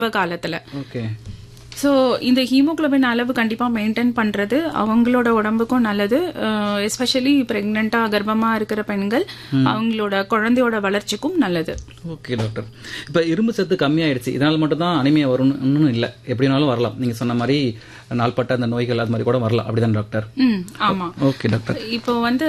காலத்துல okay so இந்த haemoglobin அளவு கண்டிப்பாக மெயின்டைன் பண்ணுறது அவங்களோட உடம்புக்கும் நல்லது எஸ்பெஷலி ப்ரெக்னெண்ட்டாக கர்ப்பமாக இருக்கிற பெண்கள் அவங்களோட குழந்தையோட வளர்ச்சிக்கும் நல்லது ஓகே டாக்டர் இப்போ இரும்பு சத்து கம்மியாயிடுச்சு இதனால் மட்டும் தான் அனிமியா வரும்னு இல்லை எப்படினாலும் வரலாம் நீங்கள் சொன்ன மாதிரி நாள்பட்ட அந்த நோய்கள் அது மாதிரி கூட வரலாம் அப்படிதான் டாக்டர் ம் ஆமாம் ஓகே டாக்டர் இப்போ வந்து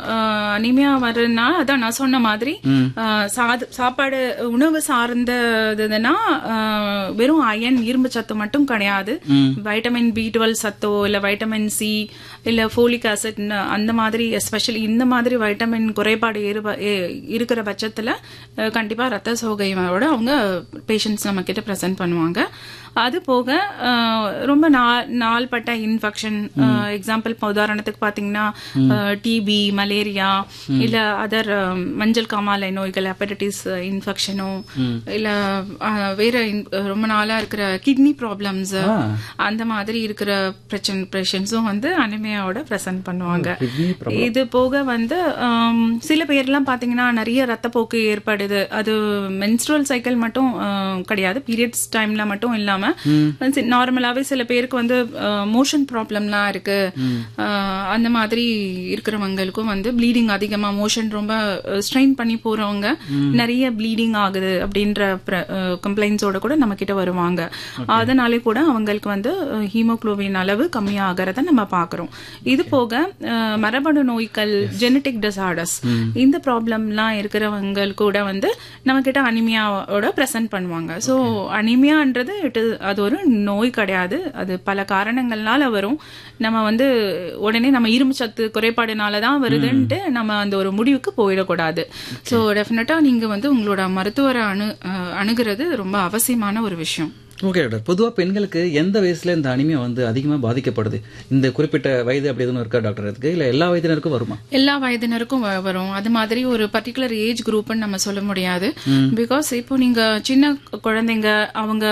அனிமியா வருதுன்னா அதான் நான் சொன்ன மாதிரி அஹ், சாது சாப்பாடு உணவு சார்ந்ததுன்னா அஹ், வெறும் அயன் இரும்பு சத்து மட்டும் கிடையாது வைட்டமின் பி டுவெல் சத்தோ இல்ல வைட்டமின் சி இல்ல ஃபோலிக் ஆசிட் அந்த மாதிரி எஸ்பெஷலி இந்த மாதிரி வைட்டமின் குறைபாடு இருப- எ- இருக்கிற பட்சத்துல அஹ், கண்டிப்பா ரத்த சோகையோட அவங்க பேஷண்ட்ஸ் நம்ம கிட்ட ப்ரெசென்ட் பண்ணுவாங்க அது போக அஹ், ரொம்ப நாள் நாள்பட்ட இன்ஃபெக்ஷன் எக்ஸாம்பிள் இப்போ உதாரணத்துக்கு பாத்தீங்கன்னா டிபி மலேரியா இல்ல அதர் மஞ்சள் காமாலை நோய்கள் ஹெப்படைட்டிஸ் இன்ஃபெக்ஷனோ இல்ல அஹ், வேற in- ரொம்ப நாளா இருக்கிற கிட்னி ப்ராப்ளம்ஸ் அந்த மாதிரி இருக்கிற பிரச்சனை பேஷண்ட்ஸும் வந்து அனிமையாவோட ப்ரெசென்ட் பண்ணுவாங்க கிட்னி இது போக வந்து ஆம், சில பேர்லாம் பாத்தீங்கன்னா நிறைய ரத்தப்போக்கு ஏற்படுது அது மென்ஸ்ட்ரல் சைக்கிள் மட்டும் ஆ, கிடையாது பீரியட்ஸ் டைம்ல மட்டும் இல்லாம நார்மலாவே சில பேருக்கு வந்து மோஷன் ப்ராப்ளம்லாம் இருக்கு ஆ, அந்த மாதிரி இருக்கிறவங்களுக்கும் வந்து ப்ளீடிங் அதிகமா மோஷன் ரொம்ப ஸ்ட்ரெயின் பண்ணி போறவங்க நிறைய ப்ளீடிங் ஆகுது அப்படின்ற கம்ப்ளைண்ட்ஸோட கூட நம்ம கிட்ட வருவாங்க அதனாலே கூட அவங்களுக்கு வந்து ஹீமோகுளோபின் அளவு கம்மியாகிறத நம்ம பாக்குறோம் இது போக அஹ், மரபணு நோய்கள் ஜெனட்டிக் டிசார்டர்ஸ் இந்த ப்ராப்ளம்லாம் இருக்கிறவங்க கூட வந்து நம்ம கிட்ட அனிமியாவோட பிரசன்ட் பண்ணுவாங்க ஸோ அனிமியான்றது it is- அது ஒரு நோய் கிடையாது அது பல காரணங்கள்னால வரும் நம்ம வந்து உடனே நம்ம இரும்பு சத்து குறைபாடுனால தான் வருதுன்ட்டு நம்ம அந்த ஒரு முடிவுக்கு போயிடக்கூடாது ஸோ டெஃபினட்டா நீங்க வந்து உங்களோட மருத்துவரை அணு அஹ், அணுகுறது ரொம்ப அவசியமான ஒரு விஷயம் ஓகே டாக்டர் பொதுவாக பெண்களுக்கு எந்த வயசுல இந்த அனிமியா வந்து அதிகமாக பாதிக்கப்படுது இந்த குறிப்பிட்ட வயது அப்படி எதுவும் இருக்கா டாக்டர் அதுக்கு இல்லை எல்லா வயதினருக்கும் வருமா எல்லா வயதினருக்கும் வ- வரும் அது மாதிரி ஒரு பர்டிகுலர் ஏஜ் குரூப்னு நம்ம சொல்ல முடியாது பிகாஸ் இப்போ நீங்க சின்ன குழந்தைங்க அவங்க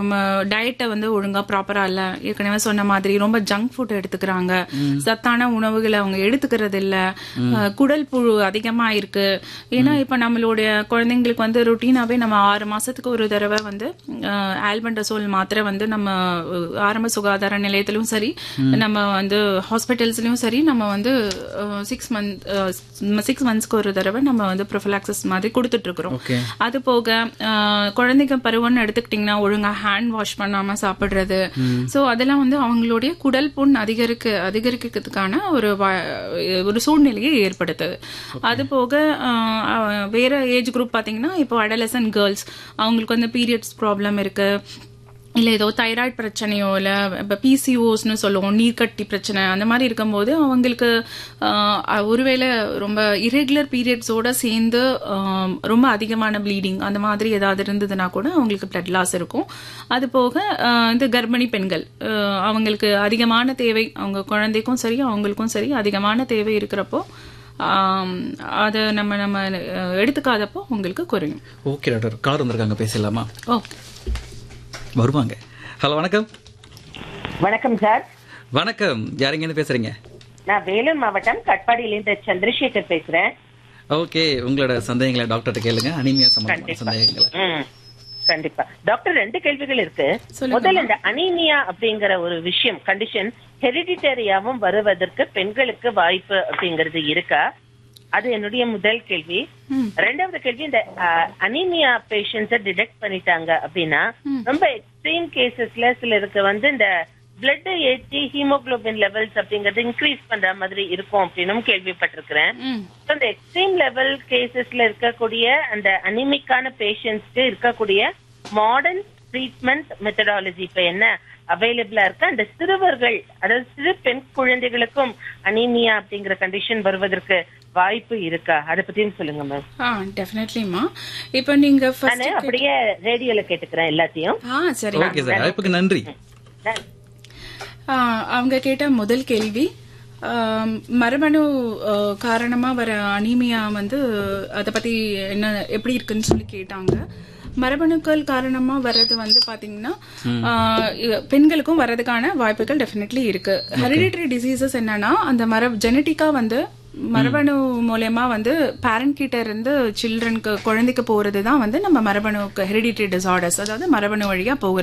டயட்டை வந்து ஒழுங்கா ப்ராப்பரா இல்ல ஏற்கனவே சொன்ன மாதிரி ரொம்ப ஜங்க் ஃபுட் எடுத்துக்கிறாங்க சத்தான உணவுகளை அவங்க எடுத்துக்கிறது இல்ல அஹ், குடல் புழு அதிகமா இருக்கு ஏன்னா இப்ப நம்மளுடைய குழந்தைங்களுக்கு வந்து ருட்டீனாவே நம்ம ஆறு மாசத்துக்கு ஒரு தடவை வந்து ஆல்பண்டசோல் மாத்திரை வந்து நம்ம அஹ், ஆரம்ப சுகாதார நிலையத்திலும் சரி நம்ம வந்து ஹாஸ்பிட்டல்ஸ்லயும் சரி நம்ம வந்து சிக்ஸ் மந்த் சிக்ஸ் மந்த்ஸ்க்கு ஒரு தடவை நம்ம வந்து ப்ரொஃபலாக்சிஸ் மாதிரி கொடுத்துட்டு இருக்கிறோம் ஓகே அது போக அஹ், குழந்தைங்க பருவம்னு எடுத்துக்கிட்டிங்கன்னா ஒழுங்கா ஹேண்ட் வாஷ் பண்ணாம சாப்பிடுறது சோ அதெல்லாம் வந்து அவங்களுடைய குடல் புண் அதிகரிக்க அதிகரிக்கிறதுக்கான ஒரு வ- ஒரு சூழ்நிலையை ஏற்படுத்துது அது போக அஹ், அஹ், வேற ஏஜ் குரூப் பாத்தீங்கன்னா இப்போ அடலசன் கேர்ள்ஸ் அவங்களுக்கு வந்து பீரியட்ஸ் ப்ராப்ளம் இருக்கு இல்ல ஏதோ தைராய்டு பிரச்சனையோ இல்ல இப்ப பிசிஓஸ்னு சொல்லுவோம் நீர்க்கட்டி பிரச்சனை அந்த மாதிரி இருக்கும்போது அவங்களுக்கு ஆஹ், ஒருவேளை ரொம்ப இரெகுலர் பீரியட்ஸோட சேர்ந்து ஆஹ், ரொம்ப அதிகமான ப்ளீடிங் அந்த மாதிரி ஏதாவது இருந்ததுன்னா கூட அவங்களுக்கு பிளட் லாஸ் இருக்கும் அது போக ஆஹ், இந்த கர்ப்பிணி பெண்கள் ஆஹ், அவங்களுக்கு அதிகமான தேவை அவங்க குழந்தைக்கும் சரி அவங்களுக்கும் சரி அதிகமான தேவை இருக்கிறப்போ ஆம், அதை நம்ம நம்ம அஹ், எடுத்துக்காதப்போ உங்களுக்கு குறையும் ஓகே டாக்டர் கார் வந்திருக்காங்க பேசலாமா ஓகே வருவாங்க ஹலோ வணக்கம் வணக்கம் சார் வணக்கம் யாருங்கன்னு பேசுறீங்க நான் வேலூர் மாவட்டம் கட்பாடியிலிருந்து சந்திரசேகர் பேசுறேன் ஓகே உங்களோட சந்தேகங்களை டாக்டர்கிட்ட கேளுங்க அனிமியா சம்பந்தமான கண்டிப்பா. சந்தேகங்களை ம், கண்டிப்பா டாக்டர் ரெண்டு கேள்விகள் இருக்கு சொல்லுங்க. முதல்ல இந்த அனீமியா அப்படிங்கிற ஒரு விஷயம் கண்டிஷன் ஹெரிடிட்டரியாவும் வருவதற்கு பெண்களுக்கு வாய்ப்பு அப்படிங்கிறது இருக்கா அது என்னுடைய முதல் கேள்வி ரெண்டாவது கேள்வி இந்த அனீமியா பேஷண்ட்ஸ டிடெக்ட் பண்ணிட்டாங்க அப்படின்னா ரொம்ப எக்ஸ்ட்ரீம் கேசஸ்ல சிலருக்கு வந்து இந்த பிளட் ஏற்றி ஹீமோகுளோபின் லெவல்ஸ் அப்படிங்கறது இன்க்ரீஸ் பண்ற மாதிரி இருக்கும் அப்படின்னும் கேள்விப்பட்டிருக்கிறேன் ம் So, இந்த எக்ஸ்ட்ரீம் லெவல் கேசஸ்ல இருக்கக்கூடிய அந்த அனிமிக்கான பேஷண்ட்ஸ்க்கு இருக்கக்கூடிய மாடர்ன் ட்ரீட்மெண்ட் மெத்தடாலஜி இப்ப என்ன அவைலபிளா இருக்கு அந்த சிறுவர்கள் அதாவது சிறு பெண் குழந்தைகளுக்கும் அனீமியா அப்படிங்கிற கண்டிஷன் வருவதற்கு வாய்ப்பு இருக்கா அதை பத்தியும் சொல்லுங்க மேம் ஆ டெஃபினெட்லிமா இப்போ நீங்க ஃபர்ஸ்ட் நானு அப்படியே ரேடியோல கேட்டுக்கிறேன் எல்லாத்தையும் ஆ சரி ஓகே சார் அழைப்புக்கு நன்றி நான் ஆ, அவங்க கேட்ட முதல் கேள்வி ஆம், மரபணு ஆ, காரணமா வர அனீமியா வந்து அதை பத்தி என்ன எப்படி இருக்குன்னு சொல்லி கேட்டாங்க மரபணுக்கள் காரணமா வர்றது வந்து பாத்தீங்கன்னா ஆ, இ- பெண்களுக்கும் வர்றதுக்கான வாய்ப்புகள் டெஃபினெட்லி இருக்கு ஹெரிடிட்டரி டிசீசஸ் என்னன்னா அந்த மரபு ஜெனட்டிக்கா வந்து மரபணு மூலயமா வந்து பேரண்ட் கிட்ட இருந்து சில்ட்ரனுக்கு குழந்தைக்கு போறது தான் வந்து நம்ம மரபணுக்கு ஹெரிடிட்டரி டிசார்டர்ஸ் அதாவது மரபணு வழியா போகிறது